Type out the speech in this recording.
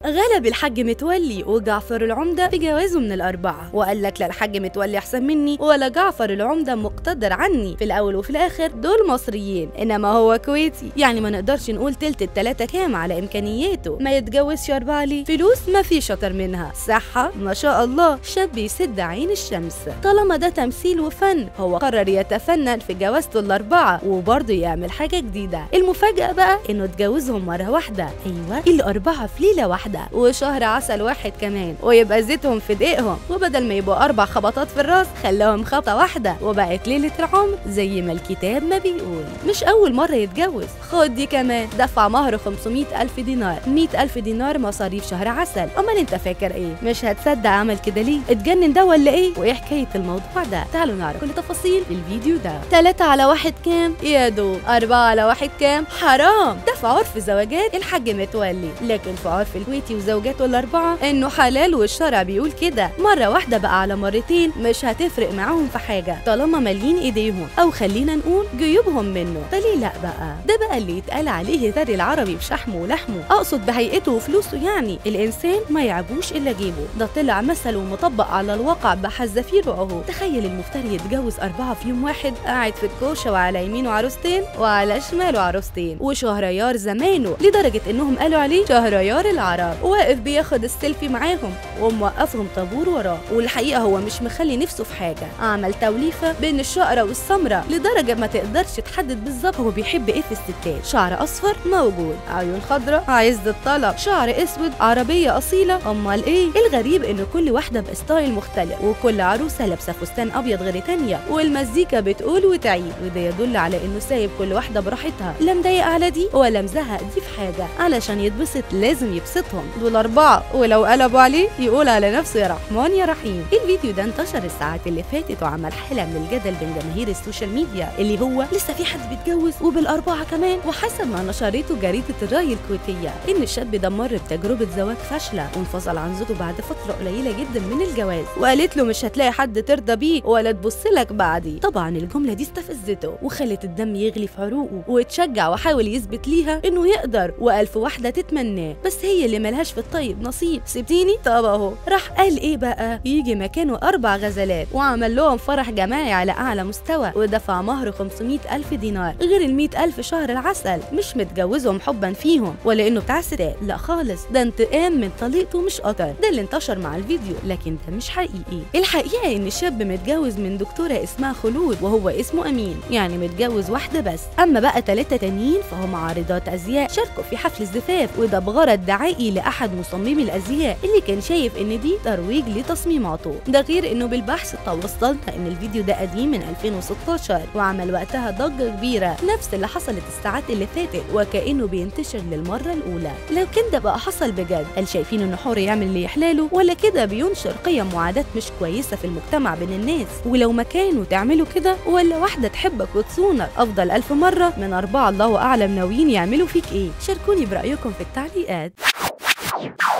غلب الحاج متولي وجعفر العمدة في جوازه من الأربعة وقال لك لا الحاج متولي أحسن مني ولا جعفر العمدة مقتدر عني في الأول وفي الآخر دول مصريين إنما هو كويتي يعني ما نقدرش نقول تلت التلاتة كام على إمكانياته ما يتجوزش أربعة ليه فلوس ما في شطر منها صحة ما شاء الله شاب يسد عين الشمس طالما ده تمثيل وفن هو قرر يتفنن في جوازته الأربعة وبرضه يعمل حاجة جديدة المفاجأة بقى إنه اتجوزهم مرة واحدة أيوة الأربعة في ليلة واحدة وشهر عسل واحد كمان ويبقى زيتهم في دقيقهم وبدل ما يبقوا أربع خبطات في الراس خلاهم خبطة واحدة وبقت ليلة العمر زي ما الكتاب ما بيقول مش أول مرة يتجوز خد دي كمان دفع مهر 500 ألف دينار 100 ألف دينار مصاريف شهر عسل أمال أنت فاكر إيه مش هتصدق عمل كده ليه اتجنن ده ولا إيه وإيه حكاية الموضوع ده تعالوا نعرف كل تفاصيل الفيديو ده تلاتة على واحد كام يا دوب أربعة على واحد كام حرام ده في عرف زواجات الحاج متولي لكن في عرف الكويتي وزوجاته الأربعة إنه حلال والشرع بيقول كده مرة واحدة بقى على مرتين مش هتفرق معاهم في حاجة طالما مالين إيديهم أو خلينا نقول جيوبهم منه فليه لأ بقى ده بقى اللي يتقال عليه ثري العربي بشحمه ولحمه أقصد بهيئته وفلوسه يعني الإنسان ما يعبوش إلا جيبه ده طلع مثل ومطبق على الواقع بحذافيره أهو تخيل المفتري يتجوز أربعة في يوم واحد قاعد في الكوشة وعلى يمينه عروستين وعلى شماله عروستين وشهريار زمانه لدرجة إنهم قالوا عليه شهريار العرب واقف بياخد السيلفي معاهم وموقفهم طابور وراه والحقيقة هو مش مخلي نفسه في حاجة عمل توليفة بين الشقرة والسمرة لدرجة ما تقدرش تحدد بالظبط هو بيحب إيه في الستات شعر أصفر موجود عيون خضراء عز الطلب شعر أسود عربية أصيلة أمال إيه الغريب إن كل واحدة بستايل مختلف وكل عروسة لابسة فستان أبيض غير تانية والمزيكا بتقول وتعيد وده يدل على إنه سايب كل واحدة براحتها لا مضايق على دي ولا مزهق دي في حاجة علشان يتبسط لازم يبسطهم دول أربعة ولو قلبوا عليه يقول على نفسه يا رحمن يا رحيم الفيديو ده انتشر الساعات اللي فاتت وعمل حالة من الجدل بين جماهير السوشيال ميديا اللي هو لسه في حد بيتجوز وبالأربعة كمان وحسب ما نشرته جريدة الرأي الكويتية إن الشاب ده مر بتجربة زواج فاشلة وانفصل عن زوجته بعد فترة قليلة جدا من الجواز وقالت له مش هتلاقي حد ترضى بيه ولا تبص لك بعدي طبعا الجملة دي استفزته وخلت الدم يغلي في عروقه واتشجع وحاول يثبت ليها إنه يقدر وألف واحدة تتمناه بس هي اللي ملهاش في الطيب نصيب سبتيني طب اهو راح قال ايه بقى يجي مكانه اربع غزلات وعمل لهم فرح جماعي على اعلى مستوى ودفع مهر 500 الف دينار غير ال 100 الف شهر العسل مش متجوزهم حبا فيهم ولا انه بتاع ستات لا خالص ده انتقام من طليقته مش قطر ده اللي انتشر مع الفيديو لكن ده مش حقيقي الحقيقه ان الشاب متجوز من دكتوره اسمها خلود وهو اسمه امين يعني متجوز واحده بس اما بقى ثلاثه تانيين فهم عارضات ازياء شاركوا في حفل الزفاف وده بغرض دعائي لاحد مصممي الازياء اللي كان شايف ان دي ترويج لتصميماته ده غير انه بالبحث توصلنا ان الفيديو ده قديم من 2016 وعمل وقتها ضجه كبيره نفس اللي حصلت الساعات اللي فاتت وكانه بينتشر للمره الاولى لو كان ده بقى حصل بجد هل شايفين انه حر يعمل اللي يحلاله ولا كده بينشر قيم وعادات مش كويسه في المجتمع بين الناس ولو مكانه تعملوا كده ولا واحده تحبك وتصونك افضل الف مره من اربعه الله اعلم ناويين يعملوا فيك ايه شاركوني برايكم في التعليقات